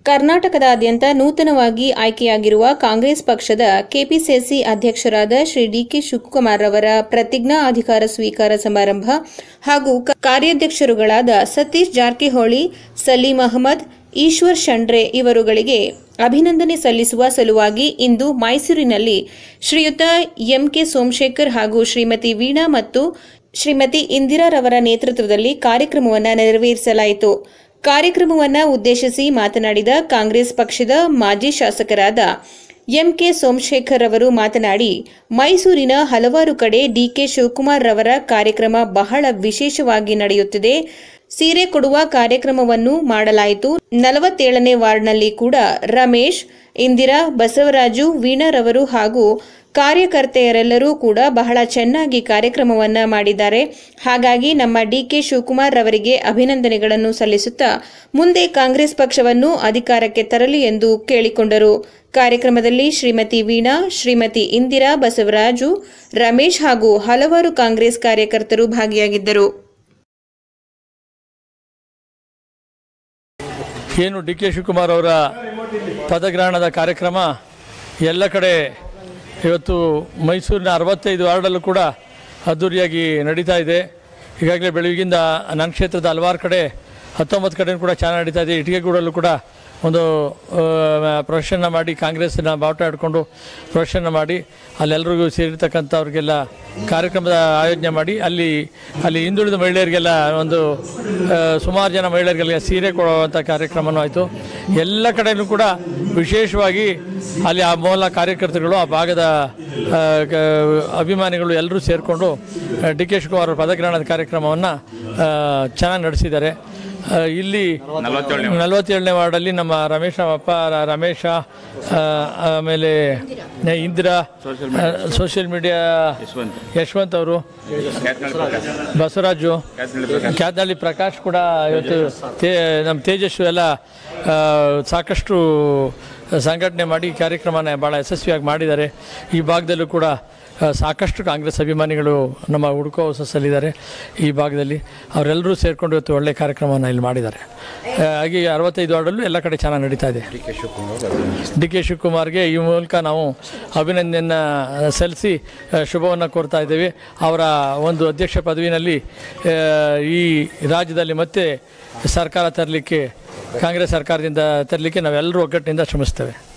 ಕರ್ನಾಟಕದಾದ್ಯಂತ ನೂತನವಾಗಿ ಆಯ್ಕೆಯಾಗಿರುವ ಕಾಂಗ್ರೆಸ್ ಪಕ್ಷದ ಕೆಪಿಸಿಸಿ ಅಧ್ಯಕ್ಷರಾದ ಶ್ರೀ ಡಿಕೆ ಶಿವಕುಮಾರ್ ಅವರ ಪ್ರತಿಜ್ಞಾ ಅಧಿಕಾರ ಸ್ವೀಕಾರ ಸಮಾರಂಭ ಹಾಗೂ ಕ- ಕಾರ್ಯಾಧ್ಯಕ್ಷರುಗಳಾದ ಸತೀಶ್ ಜಾರಕಿಹೊಳಿ ಸಲೀಂ ಅಹಮದ್ ಈಶ್ವರ್ ಶಂಡ್ರೆ ಇವರುಗಳಿಗೆ ಅಭಿನಂದನೆ ಸಲ್ಲಿಸುವ ಸಲುವಾಗಿ ಇಂದು ಮೈಸೂರಿನಲ್ಲಿ ಶ್ರೀಯುತ ಎಂಕೆ ಸೋಮಶೇಖರ್ ಹಾಗೂ ಶ್ರೀಮತಿ ವೀಣಾ ಮತ್ತು ಶ್ರೀಮತಿ ಇಂದಿರಾರವರ ನೇತೃತ್ವದಲ್ಲಿ ಕಾರ್ಯಕ್ರಮವನ್ನು ನೆರವೇರಿಸಲಾಯಿತು ಕಾರ್ಯಕ್ರಮವನ್ನು ಉದ್ದೇಶಿಸಿ ಮಾತನಾಡಿದ ಕಾಂಗ್ರೆಸ್ ಪಕ್ಷದ ಮಾಜಿ ಶಾಸಕರಾದ ಎಂಕೆ ಸೋಮಶೇಖರ್ ಅವರು ಮಾತನಾಡಿ ಮೈಸೂರಿನ ಹಲವಾರು ಕಡೆ ಡಿಕೆ ಶಿವಕುಮಾರ್ ರವರ ಕಾರ್ಯಕ್ರಮ ಬಹಳ ವಿಶೇಷವಾಗಿ ನಡೆಯುತ್ತಿದೆ ಸೀರೆ ಕೊಡುವ ಕಾರ್ಯಕ್ರಮವನ್ನು ಮಾಡಲಾಯಿತು ನಲವತ್ತೇಳನೇ ವಾರ್ಡ್ನಲ್ಲಿ ಕೂಡ ರಮೇಶ್ ಇಂದಿರಾ ಬಸವರಾಜು ವೀಣಾರವರು ಹಾಗೂ ಕಾರ್ಯಕರ್ತೆಯರೆಲ್ಲರೂ ಕೂಡ ಬಹಳ ಚೆನ್ನಾಗಿ ಕಾರ್ಯಕ್ರಮವನ್ನ ಮಾಡಿದ್ದಾರೆ ಹಾಗಾಗಿ ನಮ್ಮ ಡಿಕೆ ಶಿವಕುಮಾರ್ ರವರಿಗೆ ಅಭಿನಂದನೆಗಳನ್ನು ಸಲ್ಲಿಸುತ್ತಾ ಮುಂದೆ ಕಾಂಗ್ರೆಸ್ ಪಕ್ಷವನ್ನು ಅಧಿಕಾರಕ್ಕೆ ತರಲಿ ಎಂದು ಕೇಳಿಕೊಂಡರು ಕಾರ್ಯಕ್ರಮದಲ್ಲಿ ಶ್ರೀಮತಿ ವೀಣಾ ಶ್ರೀಮತಿ ಇಂದಿರಾ ಬಸವರಾಜು ರಮೇಶ್ ಹಾಗೂ ಹಲವಾರು ಕಾಂಗ್ರೆಸ್ ಕಾರ್ಯಕರ್ತರು ಭಾಗಿಯಾಗಿದ್ದರು ಏನು ಡಿ ಕೆ ಶಿವಕುಮಾರ್ ಅವರ ಪದಗ್ರಹಣದ ಕಾರ್ಯಕ್ರಮ ಎಲ್ಲ ಕಡೆ ಇವತ್ತು ಮೈಸೂರಿನ ಅರವತ್ತೈದು ವಾರ್ಡಲ್ಲೂ ಕೂಡ ಅದ್ಧೂರಿಯಾಗಿ ನಡೀತಾ ಇದೆ ಈಗಾಗಲೇ ಬೆಳಗಿಂದ ನನ್ನ ಕ್ಷೇತ್ರದ ಹಲವಾರು ಕಡೆ ಹತ್ತೊಂಬತ್ತು ಕಡೆ ಕೂಡ ಚೆನ್ನಾಗಿ ನಡೀತಾ ಇದೆ ಇಟಿಗೆಗೂಡಲ್ಲೂ ಕೂಡ ಒಂದು ಪ್ರೊಫೆಷನ್ನ ಮಾಡಿ ಕಾಂಗ್ರೆಸ್ನ ಬಾವುಟ ಹಿಡ್ಕೊಂಡು ಪ್ರೊಫೆಷನ್ನ ಮಾಡಿ ಅಲ್ಲೆಲ್ಲರಿಗೂ ಸೇರಿರ್ತಕ್ಕಂಥವ್ರಿಗೆಲ್ಲ ಕಾರ್ಯಕ್ರಮದ ಆಯೋಜನೆ ಮಾಡಿ ಅಲ್ಲಿ ಅಲ್ಲಿ ಹಿಂದುಳಿದ ಮಹಿಳೆಯರಿಗೆಲ್ಲ ಒಂದು ಆ, ಸುಮಾರು ಜನ ಮಹಿಳೆಯರಿಗೆಲ್ಲ ಸೀರೆ ಕೊಡುವಂಥ ಕಾರ್ಯಕ್ರಮನೂ ಆಯಿತು ಎಲ್ಲ ಕಡೆಯೂ ಕೂಡ ವಿಶೇಷವಾಗಿ ಅಲ್ಲಿ ಆ ಮೂಲ ಕಾರ್ಯಕರ್ತರುಗಳು ಆ ಭಾಗದ ಆ, ಗ- ಅಭಿಮಾನಿಗಳು ಎಲ್ಲರೂ ಸೇರಿಕೊಂಡು ಡಿ ಕೆ ಶಿವಕುಮಾರ್ ಅವರ ಪದಗ್ರಹಣದ ಕಾರ್ಯಕ್ರಮವನ್ನು ಚೆನ್ನಾಗಿ ನಡೆಸಿದ್ದಾರೆ ಆ, ಇಲ್ಲಿ ನಲವತ್ತೇಳನೇ ವಾರ್ಡಲ್ಲಿ ನಮ್ಮ ರಮೇಶ ಅಪ್ಪ ರ- ರಮೇಶ ಆ, ಆಮೇಲೆ ಇಂದಿರಾ ಸೋಷಿಯಲ್ ಮೀಡಿಯಾ ಯಶವಂತ್ ಅವರು ಬಸವರಾಜು ಕ್ಯಾತ್ನಳ್ಳಿ ಪ್ರಕಾಶ್ ಕೂಡ ಇವತ್ತು ತೇ ನಮ್ಮ ತೇಜಸ್ವಿ ಎಲ್ಲ ಆ, ಸಾಕಷ್ಟು ಸಂಘಟನೆ ಮಾಡಿ ಈ ಕಾರ್ಯಕ್ರಮನ ಭಾಳ ಯಶಸ್ವಿಯಾಗಿ ಮಾಡಿದ್ದಾರೆ ಈ ಭಾಗದಲ್ಲೂ ಕೂಡ ಆ, ಸಾಕಷ್ಟು ಕಾಂಗ್ರೆಸ್ ಅಭಿಮಾನಿಗಳು ನಮ್ಮ ಹುಡುಕೋ ಹೊಸಸಲ್ಲಿದ್ದಾರೆ ಈ ಭಾಗದಲ್ಲಿ ಅವರೆಲ್ಲರೂ ಸೇರಿಕೊಂಡು ಇವತ್ತು ಒಳ್ಳೆಯ ಕಾರ್ಯಕ್ರಮವನ್ನು ಇಲ್ಲಿ ಮಾಡಿದ್ದಾರೆ ಆ, ಹಾಗೆ ಅರವತ್ತೈದು ವಾರ್ಡಲ್ಲೂ ಎಲ್ಲ ಕಡೆ ಚೆನ್ನಾಗಿ ನಡೀತಾ ಇದೆ ಡಿ ಕೆ ಶಿವಕುಮಾರ್ಗೆ ಈ ಮೂಲಕ ನಾವು ಅಭಿನಂದನೆಯನ್ನು ಸಲ್ಲಿಸಿ ಶುಭವನ್ನು ಕೋರ್ತಾ ಇದ್ದೇವೆ ಅವರ ಒಂದು ಅಧ್ಯಕ್ಷ ಪದವಿನಲ್ಲಿ ಆ, ಈ ರಾಜ್ಯದಲ್ಲಿ ಮತ್ತೆ ಸರ್ಕಾರ ತರಲಿಕ್ಕೆ ಕಾಂಗ್ರೆಸ್ ಸರ್ಕಾರದಿಂದ ತರಲಿಕ್ಕೆ ನಾವೆಲ್ಲರೂ ಒಗ್ಗಟ್ಟಿನಿಂದ ಶ್ರಮಿಸ್ತೇವೆ